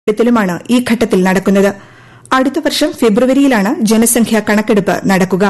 ത്തിലുമാണ് ഈ ഘട്ടത്തിൽ നടക്കുന്നത് അടുത്ത വർഷം ഫെബ്രുവരിയിലാണ് ജനസംഖ്യാ കണക്കെടുപ്പ് നടക്കുക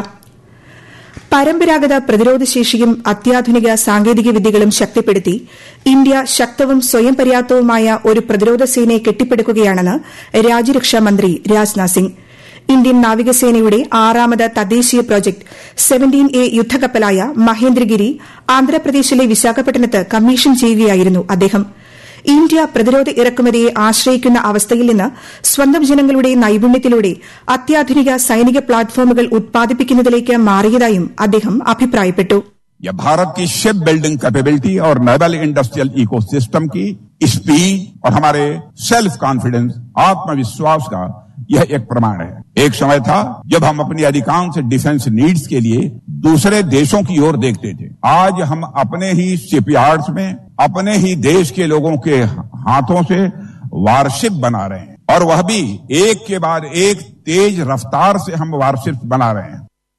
പരമ്പരാഗത പ്രതിരോധശേഷിയും അത്യാധുനിക സാങ്കേതിക വിദ്യകളും ശക്തിപ്പെടുത്തി ഇന്ത്യ ശക്തവും സ്വയം പര്യാപ്തവുമായ ഒരു പ്രതിരോധ സേനയെ കെട്ടിപ്പടുക്കുകയാണെന്ന് രാജ്യരക്ഷാമന്ത്രി രാജ്നാഥ് സിംഗ് ഇന്ത്യൻ നാവികസേനയുടെ ആറാമത് തദ്ദേശീയ പ്രോജക്ട് സെവന്റീൻ എ യുദ്ധക്കപ്പലായ മഹേന്ദ്രഗിരി ആന്ധ്രാപ്രദേശിലെ വിശാഖപട്ടണത്ത് കമ്മീഷൻ ചെയ്യുകയായിരുന്നു അദ്ദേഹം ഇന്ത്യ പ്രതിരോധ ഇറക്കുമതിയെ ആശ്രയിക്കുന്ന അവസ്ഥയിൽ നിന്ന് സ്വന്തം ജനങ്ങളുടെ നൈപുണ്യത്തിലൂടെ അത്യാധുനിക സൈനിക പ്ലാറ്റ്ഫോമുകൾ ഉത്പാദിപ്പിക്കുന്നതിലേക്ക് മാറിയതായും അദ്ദേഹം അഭിപ്രായപ്പെട്ടു यह भारत की शिप बिल्डिंग कैपेबिलिटी और नेवल इंडस्ट्रियल इकोसिस्टम की स्पीड और हमारे सेल्फ कॉन्फिडेंस आत्मविश्वास का यह एक प्रमाण है एक समय था जब हम अपनी अधिकांश डिफेंस नीड्स के लिए दूसरे देशों की ओर देखते थे आज हम अपने ही शिपयार्ड्स में अपने ही देश के लोगों के हाथों से वारशिप बना रहे हैं और वह भी एक के बाद एक तेज रफ्तार से हम वारशिप बना रहे हैं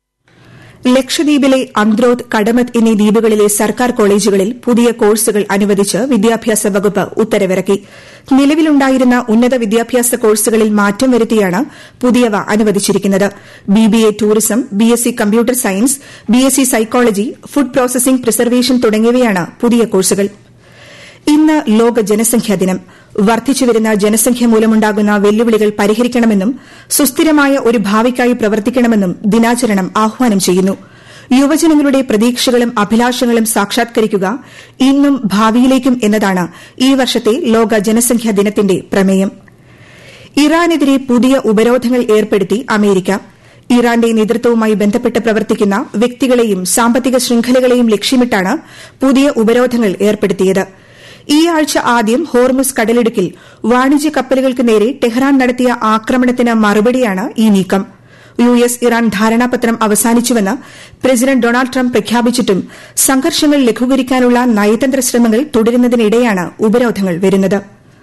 ലക്ഷദ്വീപിലെ അന്ത്രോത്ത് കടമത്ത് എന്നീ ദ്വീപുകളിലെ സർക്കാർ കോളേജുകളിൽ പുതിയ കോഴ്സുകൾ അനുവദിച്ച് വിദ്യാഭ്യാസ വകുപ്പ് ഉത്തരവിറക്കി നിലവിലുണ്ടായിരുന്ന ഉന്നത വിദ്യാഭ്യാസ കോഴ്സുകളിൽ മാറ്റം വരുത്തിയാണ് പുതിയവ അനുവദിച്ചിരിക്കുന്നത് BBA tourism BSc computer science BSc psychology food processing preservation തുടങ്ങിയവയാണ് പുതിയ കോഴ്സുകൾ ഇന്ന് ലോക ജനസംഖ്യാ ദിനം വർദ്ധിച്ചുവരുന്ന ജനസംഖ്യ മൂലമുണ്ടാകുന്ന വെല്ലുവിളികൾ പരിഹരിക്കണമെന്നും സുസ്ഥിരമായ ഒരു ഭാവിക്കായി പ്രവർത്തിക്കണമെന്നും ദിനാചരണം ആഹ്വാനം ചെയ്യുന്നു യുവജനങ്ങളുടെ പ്രതീക്ഷകളും അഭിലാഷങ്ങളും സാക്ഷാത്കരിക്കുക ഇന്നും ഭാവിയിലേക്കും എന്നതാണ് ഈ വർഷത്തെ ലോക ജനസംഖ്യാ ദിനത്തിന്റെ പ്രമേയം ഇറാനെതിരെ പുതിയ ഉപരോധങ്ങൾ ഏർപ്പെടുത്തി അമേരിക്ക ഇറാന്റെ നേതൃത്വവുമായി ബന്ധപ്പെട്ട് പ്രവർത്തിക്കുന്ന വ്യക്തികളെയും സാമ്പത്തിക ശൃംഖലകളെയും ലക്ഷ്യമിട്ടാണ് പുതിയ ഉപരോധങ്ങൾ ഏർപ്പെടുത്തിയത് ഈ ആഴ്ച ആദ്യം ഹോർമുസ് കടലിടുക്കിൽ വാണിജ്യ കപ്പലുകൾക്ക് നേരെ ടെഹ്റാൻ നടത്തിയ ആക്രമണത്തിന് മറുപടിയാണ് ഈ നീക്കം യു എസ് ഇറാൻ ധാരണാപത്രം അവസാനിച്ചുവെന്ന് പ്രസിഡന്റ് ഡൊണാൾഡ് ട്രംപ് പ്രഖ്യാപിച്ചിട്ടും സംഘർഷങ്ങൾ ലഘൂകരിക്കാനുള്ള നയതന്ത്ര ശ്രമങ്ങൾ തുടരുന്നതിനിടെയാണ് ഉപരോധങ്ങൾ വരുന്നത്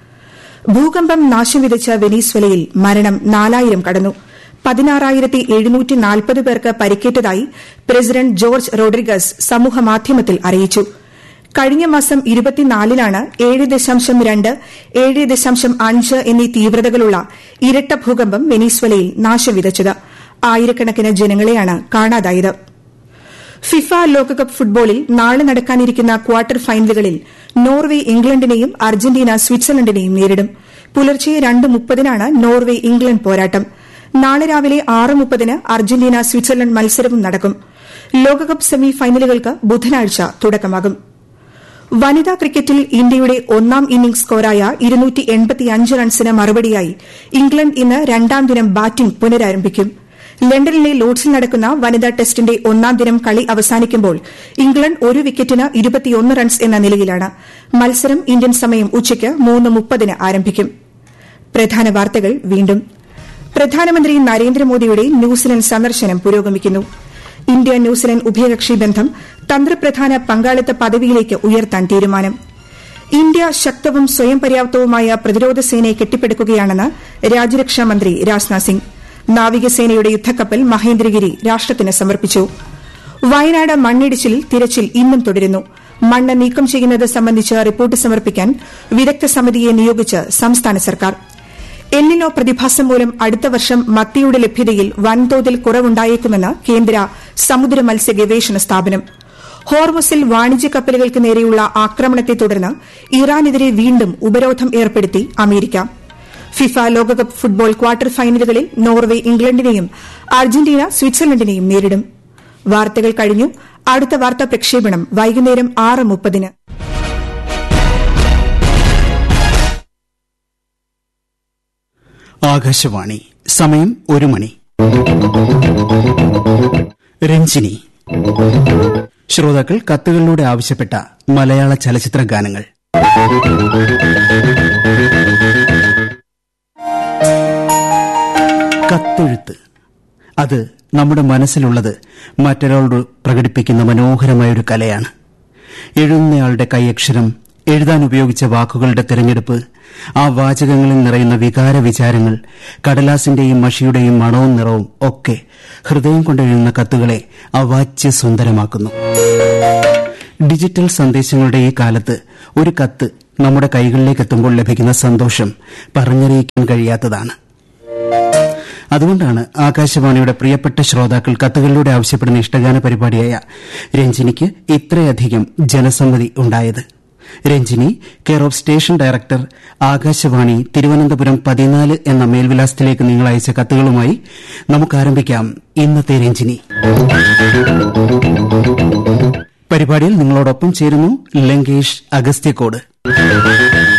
ഭൂകമ്പം നാശം വിതച്ച വെനീസ്വലയിൽ മരണം നാലായിരം കടന്നു പതിനാറായിരത്തി എഴുന്നൂറ്റി നാൽപ്പത് പേർക്ക് പരിക്കേറ്റതായി പ്രസിഡന്റ് ജോർജ് റോഡ്രിഗസ് സമൂഹമാധ്യമത്തിൽ അറിയിച്ചു കഴിഞ്ഞ മാസം ഇരുപത്തിനാലിനാണ് ഏഴ് ദശാംശം രണ്ട് ഏഴ് ദശാംശം അഞ്ച് എന്നീ തീവ്രതകളുള്ള ഇരട്ട ഭൂകമ്പം വെനീസ്വലയിൽ നാശം വിതച്ചത് ആയിരക്കണക്കിന് ജനങ്ങളെയാണ് കാണാതായത് ഫിഫ ലോകകപ്പ് ഫുട്ബോളിൽ നാളെ നടക്കാനിരിക്കുന്ന ക്വാർട്ടർ ഫൈനലുകളിൽ നോർവെ ഇംഗ്ലണ്ടിനെയും അർജന്റീന സ്വിറ്റ്സർലൻഡിനെയും നേരിടും പുലർച്ചെ രണ്ട് മുപ്പതിനാണ് നോർവെ ഇംഗ്ലണ്ട് പോരാട്ടം നാളെ രാവിലെ ആറ് മുപ്പതിന് അർജന്റീന സ്വിറ്റ്സർലൻഡ് മത്സരവും നടക്കും ലോകകപ്പ് സെമി ഫൈനലുകൾക്ക് ബുധനാഴ്ച തുടക്കമാകും വനിതാ ക്രിക്കറ്റിൽ ഇന്ത്യയുടെ ഒന്നാം ഇന്നിംഗ്സ് സ്കോറായ റൺസിന് മറുപടിയായി ഇംഗ്ലണ്ട് ഇന്ന് രണ്ടാം ദിനം ബാറ്റിംഗ് പുനരാരംഭിക്കും ലണ്ടനിലെ ലോഡ്സിൽ നടക്കുന്ന വനിതാ ടെസ്റ്റിന്റെ ഒന്നാം ദിനം കളി അവസാനിക്കുമ്പോൾ ഇംഗ്ലണ്ട് ഒരു വിക്കറ്റിന് റൺസ് എന്ന നിലയിലാണ് മത്സരം ഇന്ത്യൻ സമയം ഉച്ചയ്ക്ക് മൂന്ന് മുപ്പതിന് ആരംഭിക്കും പ്രധാന വാർത്തകൾ വീണ്ടും പ്രധാനമന്ത്രി നരേന്ദ്രമോദിയുടെ ന്യൂസിലൻഡ് സന്ദർശനം പുരോഗമിക്കുന്നു ഇന്ത്യ ന്യൂസിലൻഡ് ഉഭയകക്ഷി ബന്ധം തന്ത്രപ്രധാന പങ്കാളിത്ത പദവിയിലേക്ക് ഉയർത്താൻ തീരുമാനം ഇന്ത്യ ശക്തവും സ്വയം പര്യാപ്തവുമായ പ്രതിരോധ സേനയെ കെട്ടിപ്പടുക്കുകയാണെന്ന് രാജ്യരക്ഷാമന്ത്രി രാജ്നാഥ് സിംഗ് നാവികസേനയുടെ യുദ്ധക്കപ്പൽ മഹേന്ദ്രഗിരി രാഷ്ട്രത്തിന് സമർപ്പിച്ചു വയനാട് മണ്ണിടിച്ചിലിൽ തിരച്ചിൽ ഇന്നും തുടരുന്നു മണ്ണ് നീക്കം ചെയ്യുന്നത് സംബന്ധിച്ച് റിപ്പോർട്ട് സമർപ്പിക്കാൻ വിദഗ്ധ സമിതിയെ നിയോഗിച്ച് സംസ്ഥാന സർക്കാർ എല്ലിനോ പ്രതിഭാസം മൂലം അടുത്ത വർഷം മത്തിയുടെ ലഭ്യതയിൽ വൻതോതിൽ കുറവുണ്ടായേക്കുമെന്ന് കേന്ദ്ര സമുദ്ര മത്സ്യ ഗവേഷണ സ്ഥാപനം ഹോർമസിൽ വാണിജ്യ കപ്പലുകൾക്ക് നേരെയുള്ള ആക്രമണത്തെ തുടർന്ന് ഇറാനെതിരെ വീണ്ടും ഉപരോധം ഏർപ്പെടുത്തി അമേരിക്ക ഫിഫ ലോകകപ്പ് ഫുട്ബോൾ ക്വാർട്ടർ ഫൈനലുകളിൽ നോർവെ ഇംഗ്ലണ്ടിനെയും അർജന്റീന സ്വിറ്റ്സർലൻഡിനെയും നേരിടും വാർത്തകൾ കഴിഞ്ഞു അടുത്ത വാർത്താ പ്രക്ഷേപണം വൈകുന്നേരം ആറ് മുപ്പതിന് ആകാശവാണി സമയം ഒരു മണി രഞ്ജിനി ശ്രോതാക്കൾ കത്തുകളിലൂടെ ആവശ്യപ്പെട്ട മലയാള ചലച്ചിത്ര ഗാനങ്ങൾ കത്തൊഴുത്ത് അത് നമ്മുടെ മനസ്സിലുള്ളത് മറ്റൊരാളോട് പ്രകടിപ്പിക്കുന്ന മനോഹരമായ ഒരു കലയാണ് എഴുതുന്നയാളുടെ കൈയക്ഷരം എഴുതാൻ ഉപയോഗിച്ച വാക്കുകളുടെ തിരഞ്ഞെടുപ്പ് ആ വാചകങ്ങളിൽ നിറയുന്ന വികാര വിചാരങ്ങൾ കടലാസിന്റെയും മഷിയുടെയും മണവും നിറവും ഒക്കെ ഹൃദയം കൊണ്ടെഴുതുന്ന കത്തുകളെ അവാച്യ സുന്ദരമാക്കുന്നു ഡിജിറ്റൽ സന്ദേശങ്ങളുടെ ഈ കാലത്ത് ഒരു കത്ത് നമ്മുടെ കൈകളിലേക്ക് എത്തുമ്പോൾ ലഭിക്കുന്ന സന്തോഷം പറഞ്ഞറിയിക്കാൻ കഴിയാത്തതാണ് അതുകൊണ്ടാണ് ആകാശവാണിയുടെ പ്രിയപ്പെട്ട ശ്രോതാക്കൾ കത്തുകളിലൂടെ ആവശ്യപ്പെടുന്ന ഇഷ്ടഗാന പരിപാടിയായ രഞ്ജിനിക്ക് ഇത്രയധികം ജനസമ്മതി ഉണ്ടായത് Ranjini care of station director Akashvani Thiruvananthapuram പതിനാല് എന്ന മേൽവിലാസത്തിലേക്ക് നിങ്ങൾ അയച്ച കത്തുകളുമായി നമുക്ക് ആരംഭിക്കാം ഇന്നത്തെ രഞ്ജിനി പരിപാടിയിൽ നിങ്ങളോടൊപ്പം ചേരുന്നു ലങ്കേഷ് അഗസ്ത്യക്കോട്